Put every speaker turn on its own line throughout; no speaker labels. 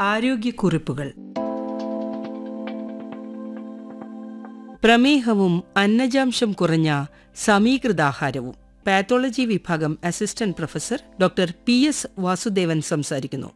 ആരോഗ്യക്കുറിപ്പുകൾ പ്രമേഹവും അന്നജാംശം കുറഞ്ഞ സമീകൃതാഹാരവും പാത്തോളജി വിഭാഗം assistant professor doctor P S Vasudevan സംസാരിക്കുന്നു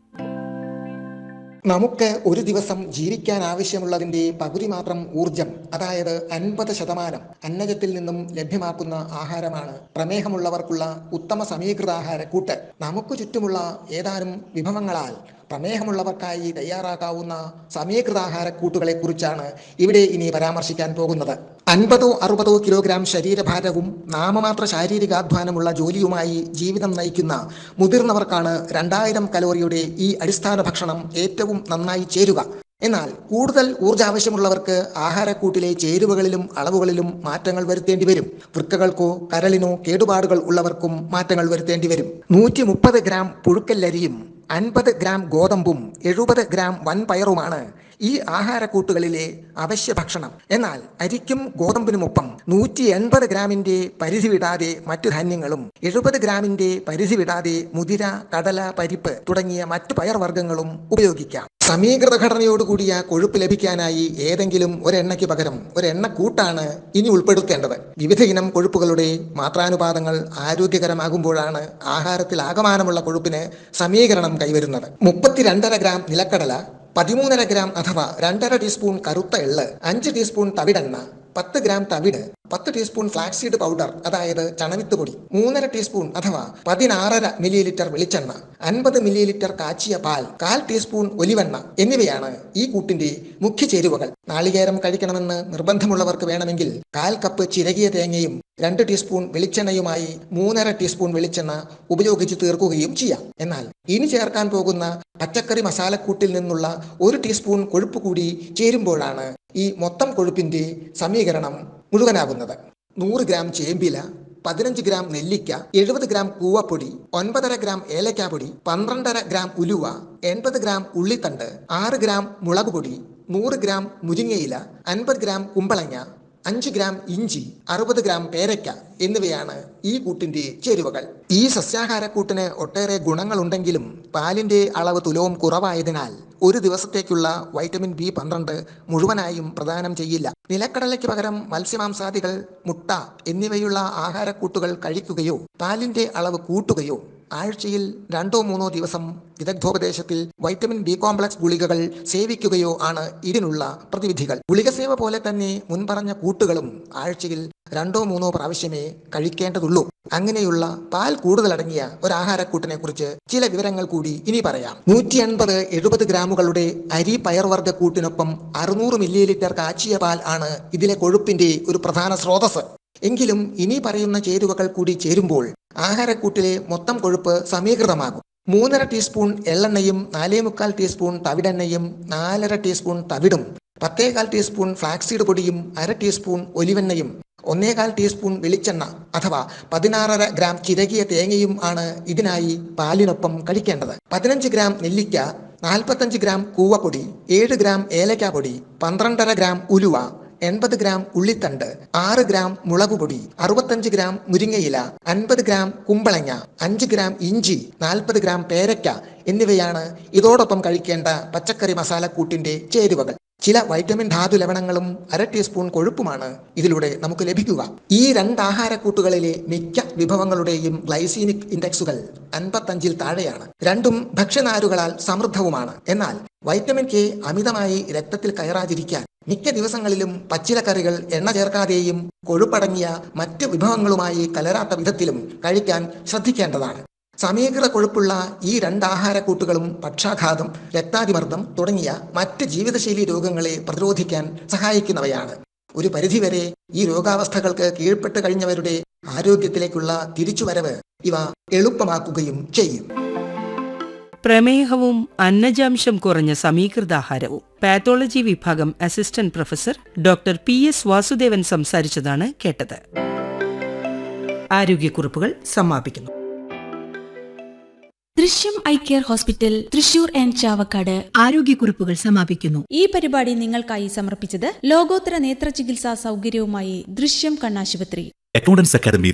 നമുക്ക് ഒരു ദിവസം ജീവിക്കാൻ ആവശ്യമുള്ളതിന്റെ പകുതി മാത്രം ഊർജം അതായത് അൻപത് ശതമാനം അന്നജത്തിൽ നിന്നും ലഭ്യമാക്കുന്ന ആഹാരമാണ് പ്രമേഹമുള്ളവർക്കുള്ള ഉത്തമ സമീകൃത ആഹാരക്കൂട്ട് നമുക്ക് ചുറ്റുമുള്ള ഏതാനും വിഭവങ്ങളാൽ പ്രമേഹമുള്ളവർക്കായി തയ്യാറാക്കാവുന്ന സമീകൃതാഹാരക്കൂട്ടുകളെ കുറിച്ചാണ് ഇവിടെ ഇനി പരാമർശിക്കാൻ പോകുന്നത് അൻപതോ അറുപതോ കിലോഗ്രാം ശരീരഭാരവും നാമമാത്ര ശാരീരികാധ്വാനമുള്ള ജോലിയുമായി ജീവിതം നയിക്കുന്ന മുതിർന്നവർക്കാണ് രണ്ടായിരം കലോറിയുടെ ഈ അടിസ്ഥാന ഭക്ഷണം ഏറ്റവും നന്നായി ചേരുക എന്നാൽ കൂടുതൽ ഊർജാവശ്യമുള്ളവർക്ക് ആഹാരക്കൂട്ടിലെ ചേരുവകളിലും അളവുകളിലും മാറ്റങ്ങൾ വരുത്തേണ്ടി വരും വൃക്കകൾക്കോ കരളിനോ കേടുപാടുകൾ ഉള്ളവർക്കും മാറ്റങ്ങൾ വരുത്തേണ്ടി വരും നൂറ്റി മുപ്പത് ഗ്രാം പുഴുക്കല്ലരിയും അൻപത് ഗ്രാം ഗോതമ്പും എഴുപത് ഗ്രാം വൻപയറുമാണ് ഈ ആഹാരക്കൂട്ടുകളിലെ അവശ്യ ഭക്ഷണം എന്നാൽ അരിക്കും ഗോതമ്പിനുമൊപ്പം നൂറ്റി എൺപത് ഗ്രാമിന്റെ പരിധി വിടാതെ മറ്റു ധാന്യങ്ങളും എഴുപത് ഗ്രാമിന്റെ പരിധി വിടാതെ മുതിര കടല പരിപ്പ് തുടങ്ങിയ മറ്റു പയർവർഗ്ഗങ്ങളും ഉപയോഗിക്കാം സമീകൃത ഘടനയോടുകൂടിയ കൊഴുപ്പ് ലഭിക്കാനായി ഏതെങ്കിലും ഒരെണ്ണയ്ക്ക് പകരം ഒരെണ്ണക്കൂട്ടാണ് ഇനി ഉൾപ്പെടുത്തേണ്ടത് വിവിധ ഇനം കൊഴുപ്പുകളുടെ മാത്രാനുപാതങ്ങൾ ആരോഗ്യകരമാകുമ്പോഴാണ് ആഹാരത്തിൽ ആകമാനമുള്ള കൊഴുപ്പിന് സമീകരണം കൈവരുന്നത് മുപ്പത്തിരണ്ടര ഗ്രാം നിലക്കടല പതിമൂന്നര ഗ്രാം അഥവാ രണ്ടര ടീസ്പൂൺ കറുത്ത എള്ള് അഞ്ച് ടീസ്പൂൺ തവിടെണ്ണ പത്ത് ഗ്രാം തവിട് പത്ത് ടീസ്പൂൺ ഫ്ലാക്സീഡ് പൗഡർ അതായത് ചണവിത്ത് പൊടി മൂന്നര ടീസ്പൂൺ അഥവാ പതിനാറര മില്ലി ലിറ്റർ വെളിച്ചെണ്ണ അൻപത് മില്ലി ലിറ്റർ കാച്ചിയ പാൽ കാൽ ടീസ്പൂൺ ഒലിവെണ്ണ എന്നിവയാണ് ഈ കൂട്ടിന്റെ മുഖ്യ ചേരുവകൾ നാളികേരം കഴിക്കണമെന്ന് നിർബന്ധമുള്ളവർക്ക് വേണമെങ്കിൽ കാൽ കപ്പ് ചിരകിയ തേങ്ങയും രണ്ട് ടീസ്പൂൺ വെളിച്ചെണ്ണയുമായി മൂന്നര ടീസ്പൂൺ വെളിച്ചെണ്ണ ഉപയോഗിച്ച് തീർക്കുകയും ചെയ്യാം എന്നാൽ ഇനി ചേർക്കാൻ പോകുന്ന പച്ചക്കറി മസാലക്കൂട്ടിൽ നിന്നുള്ള ഒരു ടീസ്പൂൺ കൊഴുപ്പ് കൂടി ചേരുമ്പോഴാണ് ഈ മൊത്തം കൊഴുപ്പിന്റെ സമീകരണം മുഴുവനാകുന്നത് നൂറ് ഗ്രാം ചേമ്പില പതിനഞ്ച് ഗ്രാം നെല്ലിക്ക എഴുപത് ഗ്രാം കൂവപ്പൊടി ഒൻപതര ഗ്രാം ഏലക്കാപ്പൊടി പന്ത്രണ്ടര ഗ്രാം ഉലുവ എൺപത് ഗ്രാം ഉള്ളിത്തണ്ട് ആറ് ഗ്രാം മുളക് പൊടി നൂറ് ഗ്രാം മുരിങ്ങയില അൻപത് ഗ്രാം കുമ്പളങ്ങ അഞ്ച് ഗ്രാം ഇഞ്ചി അറുപത് ഗ്രാം പേരയ്ക്ക എന്നിവയാണ് ഈ കൂട്ടിന്റെ ചേരുവകൾ ഈ സസ്യാഹാരക്കൂട്ടിന് ഒട്ടേറെ ഗുണങ്ങളുണ്ടെങ്കിലും പാലിന്റെ അളവ് തുലവും കുറവായതിനാൽ ഒരു ദിവസത്തേക്കുള്ള വൈറ്റമിൻ ബി പന്ത്രണ്ട് മുഴുവനായും പ്രദാനം ചെയ്യില്ല നിലക്കടലയ്ക്ക് പകരം മത്സ്യമാംസാദികൾ മുട്ട എന്നിവയുള്ള ആഹാരക്കൂട്ടുകൾ കഴിക്കുകയോ പാലിന്റെ അളവ് കൂട്ടുകയോ ആഴ്ചയിൽ രണ്ടോ മൂന്നോ ദിവസം വിദഗ്ധോപദേശത്തിൽ വൈറ്റമിൻ ബി കോംപ്ലക്സ് ഗുളികകൾ സേവിക്കുകയോ ആണ് ഇതിനുള്ള പ്രതിവിധികൾ ഗുളിക സേവ പോലെ തന്നെ മുൻപറഞ്ഞ കൂട്ടുകളും ആഴ്ചയിൽ രണ്ടോ മൂന്നോ പ്രാവശ്യമേ കഴിക്കേണ്ടതുള്ളൂ അങ്ങനെയുള്ള പാൽ കൂടുതലടങ്ങിയ ഒരു ആഹാരക്കൂട്ടിനെ കുറിച്ച് ചില വിവരങ്ങൾ കൂടി ഇനി പറയാം നൂറ്റി എൺപത് എഴുപത് ഗ്രാമുകളുടെ അരി പയർവർഗ്ഗ കൂട്ടിനൊപ്പം അറുന്നൂറ് മില്ലി ലിറ്റർ കാച്ചിയ പാൽ ആണ് ഇതിലെ കൊഴുപ്പിന്റെ ഒരു പ്രധാന സ്രോതസ് എങ്കിലും ഇനി പറയുന്ന ചേരുവകൾ കൂടി ചേരുമ്പോൾ ആഹാരക്കൂട്ടിലെ മൊത്തം കൊഴുപ്പ് സമീകൃതമാകും മൂന്നര ടീസ്പൂൺ എള്ളെണ്ണയും നാലേ മുക്കാൽ ടീസ്പൂൺ തവിടെണ്ണയും നാലര ടീസ്പൂൺ തവിടും പത്തേകാൽ ടീസ്പൂൺ ഫ്ലാക്സീഡ് പൊടിയും അര ടീസ്പൂൺ ഒലിവെണ്ണയും ഒന്നേകാൽ ടീസ്പൂൺ വെളിച്ചെണ്ണ അഥവാ പതിനാറര ഗ്രാം ചിരകിയ തേങ്ങയും ആണ് ഇതിനായി പാലിനൊപ്പം കഴിക്കേണ്ടത് പതിനഞ്ച് ഗ്രാം നെല്ലിക്ക നാൽപ്പത്തഞ്ച് ഗ്രാം കൂവപ്പൊടി ഏഴ് ഗ്രാം ഏലക്കാപ്പൊടി പന്ത്രണ്ടര ഗ്രാം ഉലുവ എൺപത് ഗ്രാം ഉള്ളിത്തണ്ട് ആറ് ഗ്രാം മുളകുപൊടി അറുപത്തഞ്ച് ഗ്രാം മുരിങ്ങയില അൻപത് ഗ്രാം കുമ്പളങ്ങ അഞ്ച് ഗ്രാം ഇഞ്ചി നാൽപ്പത് ഗ്രാം പേരയ്ക്ക എന്നിവയാണ് ഇതോടൊപ്പം കഴിക്കേണ്ട പച്ചക്കറി മസാലക്കൂട്ടിന്റെ ചേരുവകൾ ചില വൈറ്റമിൻ ധാതു ലവണങ്ങളും അര ടീസ്പൂൺ കൊഴുപ്പുമാണ് ഇതിലൂടെ നമുക്ക് ലഭിക്കുക ഈ രണ്ട് ആഹാരക്കൂട്ടുകളിലെ മിക്ക വിഭവങ്ങളുടെയും ഗ്ലൈസീനിക് ഇൻഡെക്സുകൾ അൻപത്തഞ്ചിൽ താഴെയാണ് രണ്ടും ഭക്ഷ്യനാരുകളാൽ സമൃദ്ധവുമാണ് എന്നാൽ വൈറ്റമിൻ കെ അമിതമായി രക്തത്തിൽ കയറാതിരിക്കാൻ മിക്ക ദിവസങ്ങളിലും പച്ചിലക്കറികൾ എണ്ണ ചേർക്കാതെയും കൊഴുപ്പടങ്ങിയ മറ്റ് വിഭവങ്ങളുമായി കലരാത്ത വിധത്തിലും കഴിക്കാൻ ശ്രദ്ധിക്കേണ്ടതാണ് സമീകൃത കൊഴുപ്പുള്ള ഈ രണ്ട് ആഹാരക്കൂട്ടുകളും പക്ഷാഘാതം രക്താതിമർദ്ദം തുടങ്ങിയ മറ്റ് ജീവിതശൈലി രോഗങ്ങളെ പ്രതിരോധിക്കാൻ സഹായിക്കുന്നവയാണ് ഒരു പരിധിവരെ ഈ രോഗാവസ്ഥകൾക്ക് കീഴ്പ്പെട്ട് കഴിഞ്ഞവരുടെ ആരോഗ്യത്തിലേക്കുള്ള തിരിച്ചുവരവ് ഇവ എളുപ്പമാക്കുകയും ചെയ്യും
പ്രമേഹവും അന്നജാംശം കുറഞ്ഞ സമീകൃതാഹാരവും പാത്തോളജി വിഭാഗം assistant professor doctor P S Vasudevan സംസാരിച്ചതാണ് കേട്ടത് ആരോഗ്യക്കുറിപ്പുകൾ സമാപിക്കുന്നു
Drishyam eye care hospital Thrissur and Chavakkad
ആരോഗ്യക്കുറിപ്പുകൾ സമാപിക്കുന്നു
ഈ പരിപാടി നിങ്ങൾക്കായി സമർപ്പിച്ചത് ലോകോത്തര നേത്ര ചികിത്സാ സൗകര്യവുമായി ദൃശ്യം കണ്ണാശുപത്രി
അക്കൗണ്ടൻസ് അക്കാദമി